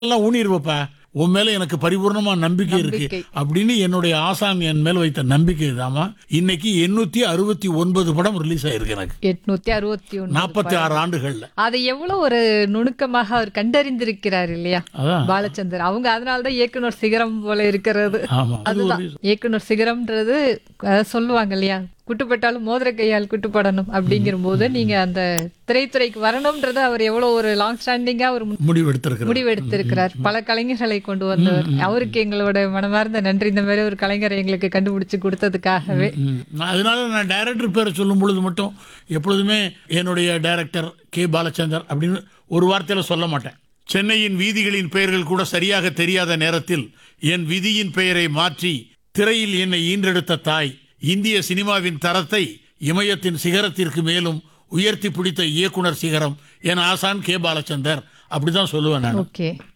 எல்லாம் ஊனிருவப்பா உன் மேல எனக்கு பரிபூர்ணமா நம்பிக்கை இருக்கு நம்பிக்கை. அப்படின்னு என்னுடைய ஆசான் என் மேல் வைத்த நம்பிக்கை தாமா இன்னைக்கு எண்ணூத்தி அறுபத்தி ஒன்பது படம் ரிலீஸ் ஆயிருக்கு எனக்கு எட்நூத்தி அறுபத்தி ஒண்ணு நாற்பத்தி ஆறு ஆண்டுகள்ல அதை எவ்வளவு ஒரு நுணுக்கமாக அவர் கண்டறிந்திருக்கிறார் இல்லையா அதான் பாலச்சந்தர் அவங்க அதனாலதான் இயக்குனர் சிகரம் போல இருக்கிறது ஆமா அது அதுதான் ஒரு இயக்குனர் சிகரம்ன்றது அஹ், சொல்லுவாங்க இல்லையா குட்டுப்பட்டாலும் மோதிர கையால் குட்டுப்படணும் அப்படிங்கிற போது நீங்க அந்த திரைத்துறைக்கு வரணும்ன்றது அவர் எவ்வளவு ஒரு லாங் ஸ்டாண்டிங்கா ஒரு முடிவு எடுத்திருக்கிறேன் முடிவு எடுத்திருக்கிறார் பல கலைஞர்களை கொண்டு வந்தவர் அவருக்கு எங்களோட மனமார்ந்த நன்றி இந்த மாதிரி ஒரு கலைஞரை எங்களுக்கு கண்டுபிடிச்சு கொடுத்ததுக்காகவே ம். அதனால நான் டைரக்டர் பேரை சொல்லும் பொழுது மட்டும் எப்பொழுதுமே என்னுடைய டைரக்டர் கே பாலச்சந்தர் அப்படின்னு ஒரு வார்த்தையில சொல்ல மாட்டேன் சென்னையின் வீதிகளின் பெயர்கள் கூட சரியாக தெரியாத நேரத்தில் என் விதியின் பெயரை மாற்றி திரையில் என்னை ஈன்றெடுத்த தாய் இந்திய சினிமாவின் தரத்தை இமயத்தின் சிகரத்திற்கு மேலும் உயர்த்தி பிடித்த இயக்குனர் சிகரம் என் ஆசான் கே பாலச்சந்தர் அப்படிதான் சொல்லுவேன் நான் ஓகே